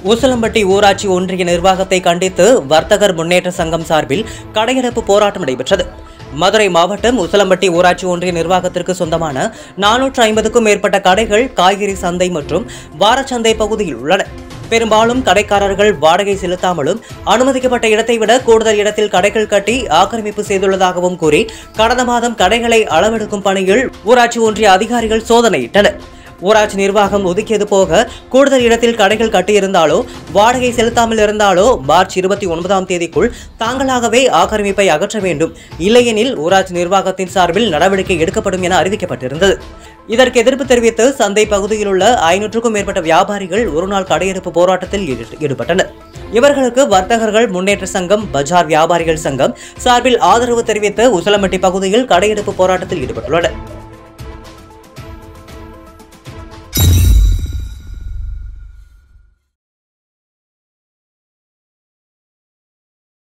உசிலம்பட்டி ஊராட்சி ஒன்றிய நிர்வாகத்தை கண்டித்து வர்த்தகர் முன்னேற்ற சங்கம் சார்பில் கடையடைப்பு போராட்டம் நடைபெற்றது மதுரை மாவட்டம் உசிலம்பட்டி ஊராட்சி ஒன்றிய நிர்வாகத்திற்கு சொந்தமான நானூற்று ஐம்பதுக்கும் மேற்பட்ட கடைகள் காய்கறி சந்தை மற்றும் வாரச்சந்தை பகுதியில் உள்ளன பெரும்பாலும் கடைக்காரர்கள் வாடகை செலுத்தாமலும் அனுமதிக்கப்பட்ட இடத்தை விட கூடுதல் இடத்தில் கடைகள் கட்டி ஆக்கிரமிப்பு செய்துள்ளதாகவும் கூறி கடந்த மாதம் கடைகளை அளவெடுக்கும் பணியில் ஊராட்சி ஒன்றிய அதிகாரிகள் சோதனையிட்டனர் ஊராட்சி நிர்வாகம் ஒதுக்கியது போக கூடுதல் இடத்தில் கடைகள் கட்டியிருந்தாலோ வாடகை செலுத்தாமல் இருந்தாலோ மார்ச் இருபத்தி ஒன்பதாம் தேதிக்குள் தாங்களாகவே ஆக்கிரமிப்பை அகற்ற வேண்டும் இல்லையெனில் ஊராட்சி நிர்வாகத்தின் சார்பில் நடவடிக்கை எடுக்கப்படும் என அறிவிக்கப்பட்டிருந்தது இதற்கு எதிர்ப்பு தெரிவித்து சந்தை பகுதியில் உள்ள ஐநூற்றுக்கும் மேற்பட்ட வியாபாரிகள் ஒருநாள் கடையெடுப்பு போராட்டத்தில் ஈடு- ஈடுபட்டனர் இவர்களுக்கு வர்த்தகர்கள் முன்னேற்ற சங்கம் பஜார் வியாபாரிகள் சங்கம் சார்பில் ஆதரவு தெரிவித்து உசலம்பட்டி பகுதியில் கடையெடுப்பு போராட்டத்தில் ஈடுபட்டுள்ளனர்